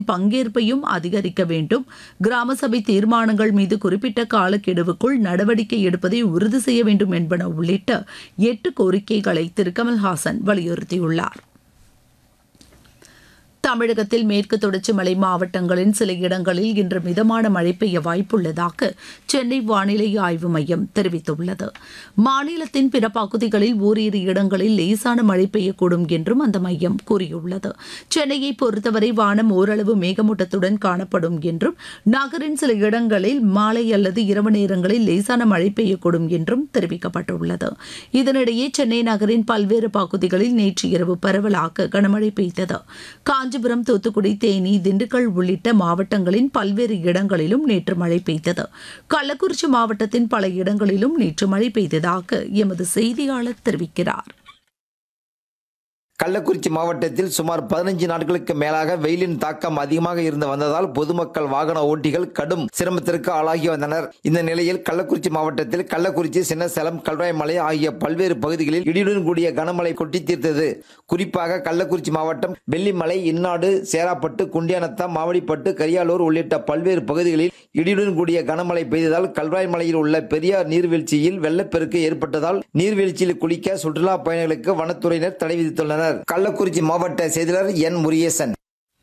பங்கேற்பையும் அதிகரிக்க வேண்டும் கிராம சபை தீர்மானங்கள் மீது குறிப்பிட்ட காலக்கெடுவுக்குள் நடவடிக்கை எடுப்பதை உறுதி செய்ய வேண்டும் என்பன உள்ளிட்ட எட்டு கோரிக்கைகளை திரு கமல்ஹாசன் வலியுறுத்தியுள்ளார் தமிழகத்தில் மேற்கு தொடர்ச்சி மலை மாவட்டங்களின் சில இடங்களில் இன்று மிதமான மழை பெய்ய வாய்ப்புள்ளதாக சென்னை வானிலை ஆய்வு மையம் தெரிவித்துள்ளது மாநிலத்தின் பிற பகுதிகளில் ஓரிரு இடங்களில் லேசான மழை பெய்யக்கூடும் என்றும் அந்த மையம் கூறியுள்ளது சென்னையை பொறுத்தவரை வானம் ஓரளவு மேகமூட்டத்துடன் காணப்படும் என்றும் நகரின் சில இடங்களில் மாலை அல்லது இரவு நேரங்களில் லேசான மழை பெய்யக்கூடும் என்றும் தெரிவிக்கப்பட்டுள்ளது இதனிடையே சென்னை நகரின் பல்வேறு பகுதிகளில் நேற்று இரவு பரவலாக கனமழை பெய்தது காஞ்சிபுரம் தூத்துக்குடி தேனி திண்டுக்கல் உள்ளிட்ட மாவட்டங்களின் பல்வேறு இடங்களிலும் நேற்று மழை பெய்தது கள்ளக்குறிச்சி மாவட்டத்தின் பல இடங்களிலும் நேற்று மழை பெய்ததாக எமது செய்தியாளர் தெரிவிக்கிறார் கள்ளக்குறிச்சி மாவட்டத்தில் சுமார் பதினஞ்சு நாட்களுக்கு மேலாக வெயிலின் தாக்கம் அதிகமாக இருந்து வந்ததால் பொதுமக்கள் வாகன ஓட்டிகள் கடும் சிரமத்திற்கு ஆளாகி வந்தனர் இந்த நிலையில் கள்ளக்குறிச்சி மாவட்டத்தில் கள்ளக்குறிச்சி சின்னசேலம் கல்வாய்மலை ஆகிய பல்வேறு பகுதிகளில் இடியுடன் கூடிய கனமழை கொட்டி தீர்த்தது குறிப்பாக கள்ளக்குறிச்சி மாவட்டம் வெள்ளிமலை இன்னாடு சேராப்பட்டு குண்டியானத்தம் மாவடிப்பட்டு கரியாலூர் உள்ளிட்ட பல்வேறு பகுதிகளில் இடியுடன் கூடிய கனமழை பெய்ததால் கல்வாய் மலையில் உள்ள பெரியார் நீர்வீழ்ச்சியில் வெள்ளப்பெருக்கு ஏற்பட்டதால் நீர்வீழ்ச்சியில் குளிக்க சுற்றுலா பயணிகளுக்கு வனத்துறையினர் தடை விதித்துள்ளனர் கள்ளக்குறிச்சி மாவட்ட செய்தியாளர் என் முருகேசன்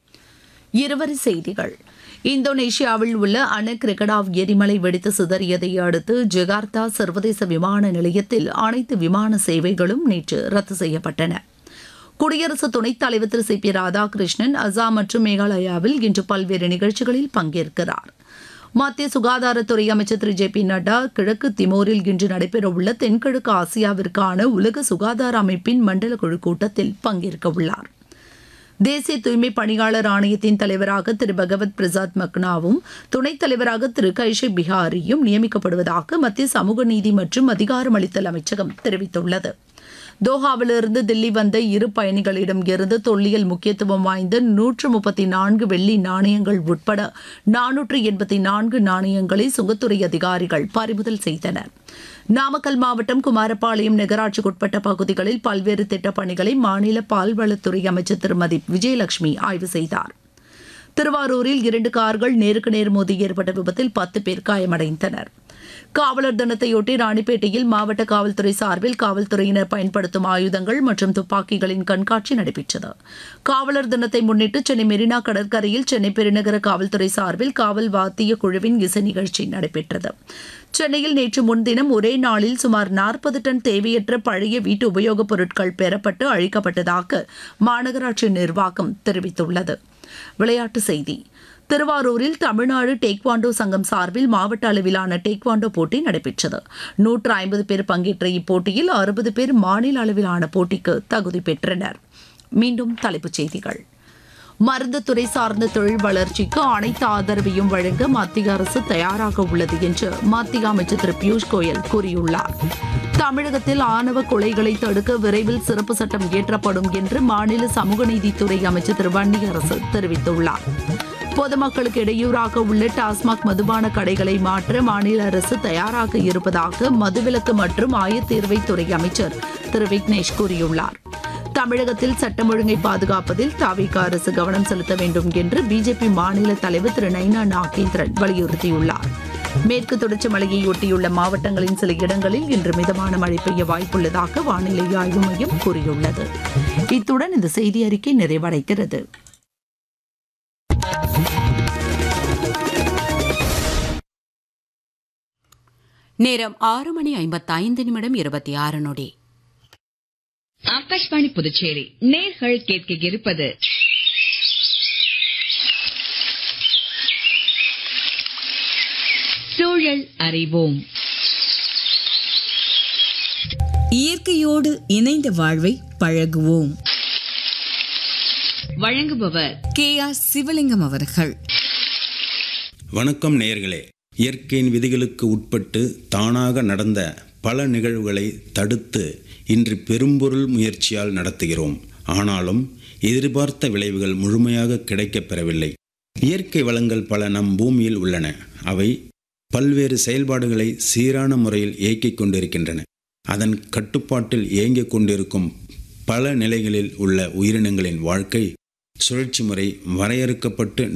இருவரி செய்திகள் இந்தோனேஷியாவில் உள்ள அணு கிரிகடாவ் எரிமலை வெடித்து சிதறியதை அடுத்து ஜகார்த்தா சர்வதேச விமான நிலையத்தில் அனைத்து விமான சேவைகளும் நேற்று ரத்து செய்யப்பட்டன குடியரசு துணைத் தலைவர் திரு சி பி ராதாகிருஷ்ணன் அசாம் மற்றும் மேகாலயாவில் இன்று பல்வேறு நிகழ்ச்சிகளில் பங்கேற்கிறார் மத்திய சுகாதாரத்துறை அமைச்சர் திரு ஜே பி நட்டா கிழக்கு திமோரில் இன்று நடைபெறவுள்ள தென்கிழக்கு ஆசியாவிற்கான உலக சுகாதார அமைப்பின் மண்டல குழு கூட்டத்தில் பங்கேற்க உள்ளார் தேசிய தூய்மை பணியாளர் ஆணையத்தின் தலைவராக திரு பகவத் பிரசாத் மக்னாவும் துணைத் தலைவராக திரு கைஷே பிஹாரியும் நியமிக்கப்படுவதாக மத்திய சமூக நீதி மற்றும் அதிகாரமளித்தல் அமைச்சகம் தெரிவித்துள்ளது தோஹாவிலிருந்து தில்லி வந்த இரு பயணிகளிடம் இருந்து தொல்லியல் முக்கியத்துவம் வாய்ந்த நூற்று முப்பத்தி நான்கு வெள்ளி நாணயங்கள் உட்பட நானூற்று எண்பத்தி நான்கு நாணயங்களை சுங்கத்துறை அதிகாரிகள் பறிமுதல் செய்தனர் நாமக்கல் மாவட்டம் குமாரபாளையம் நகராட்சிக்குட்பட்ட பகுதிகளில் பல்வேறு திட்டப் பணிகளை மாநில பால்வளத்துறை அமைச்சர் திருமதி விஜயலட்சுமி ஆய்வு செய்தார் திருவாரூரில் இரண்டு கார்கள் நேருக்கு நேர் மோதி ஏற்பட்ட விபத்தில் பத்து பேர் காயமடைந்தனர் காவலர் தினத்தையொட்டி ராணிப்பேட்டையில் மாவட்ட காவல்துறை சார்பில் காவல்துறையினர் பயன்படுத்தும் ஆயுதங்கள் மற்றும் துப்பாக்கிகளின் கண்காட்சி நடைபெற்றது காவலர் தினத்தை முன்னிட்டு சென்னை மெரினா கடற்கரையில் சென்னை பெருநகர காவல்துறை சார்பில் காவல் வாத்திய குழுவின் இசை நிகழ்ச்சி நடைபெற்றது சென்னையில் நேற்று முன்தினம் ஒரே நாளில் சுமார் நாற்பது டன் தேவையற்ற பழைய வீட்டு உபயோகப் பொருட்கள் பெறப்பட்டு அழிக்கப்பட்டதாக மாநகராட்சி நிர்வாகம் தெரிவித்துள்ளது விளையாட்டுச் செய்தி திருவாரூரில் தமிழ்நாடு டேக்வாண்டோ சங்கம் சார்பில் மாவட்ட அளவிலான டேக்வாண்டோ போட்டி நடைபெற்றது நூற்று ஐம்பது பேர் பங்கேற்ற இப்போட்டியில் அறுபது பேர் மாநில அளவிலான போட்டிக்கு தகுதி பெற்றனர் மீண்டும் தலைப்புச் செய்திகள் மருந்து துறை சார்ந்த தொழில் வளர்ச்சிக்கு அனைத்து ஆதரவையும் வழங்க மத்திய அரசு தயாராக உள்ளது என்று மத்திய அமைச்சர் திரு பியூஷ் கோயல் கூறியுள்ளார் தமிழகத்தில் ஆணவ கொலைகளை தடுக்க விரைவில் சிறப்பு சட்டம் இயற்றப்படும் என்று மாநில சமூக நீதித்துறை அமைச்சர் திரு வன்னியரசு தெரிவித்துள்ளார் பொதுமக்களுக்கு இடையூறாக உள்ள டாஸ்மாக் மதுபான கடைகளை மாற்ற மாநில அரசு தயாராக இருப்பதாக மதுவிலக்கு மற்றும் ஆயத்தீர்வைத்துறை அமைச்சர் திரு விக்னேஷ் கூறியுள்ளார் தமிழகத்தில் சட்டம் ஒழுங்கை பாதுகாப்பதில் தாவிக அரசு கவனம் செலுத்த வேண்டும் என்று பிஜேபி மாநில தலைவர் திரு நைனா நாகேந்திரன் வலியுறுத்தியுள்ளார் மேற்கு தொடர்ச்சி மலையை ஒட்டியுள்ள மாவட்டங்களின் சில இடங்களில் இன்று மிதமான மழை பெய்ய வாய்ப்புள்ளதாக வானிலை ஆய்வு மையம் கூறியுள்ளது இத்துடன் இந்த செய்தி அறிக்கை நிறைவடைகிறது நேரம் ஆறு மணி ஐம்பத்தைந்து நிமிடம் இருபத்தி ஆறு நொடி ஆகாஷ்வாணி புதுச்சேரி நேர்கள் கேட்க இருப்பது சூழல் அறிவோம் இயற்கையோடு இணைந்த வாழ்வை பழகுவோம் வழங்குபவர் கே ஆர் சிவலிங்கம் அவர்கள் வணக்கம் நேயர்களே இயற்கையின் விதிகளுக்கு உட்பட்டு தானாக நடந்த பல நிகழ்வுகளை தடுத்து இன்று பெரும்பொருள் முயற்சியால் நடத்துகிறோம் ஆனாலும் எதிர்பார்த்த விளைவுகள் முழுமையாக கிடைக்கப் பெறவில்லை இயற்கை வளங்கள் பல நம் பூமியில் உள்ளன அவை பல்வேறு செயல்பாடுகளை சீரான முறையில் இயக்கிக் கொண்டிருக்கின்றன அதன் கட்டுப்பாட்டில் இயங்கிக் கொண்டிருக்கும் பல நிலைகளில் உள்ள உயிரினங்களின் வாழ்க்கை சுழற்சி முறை வரையறுக்கப்பட்டு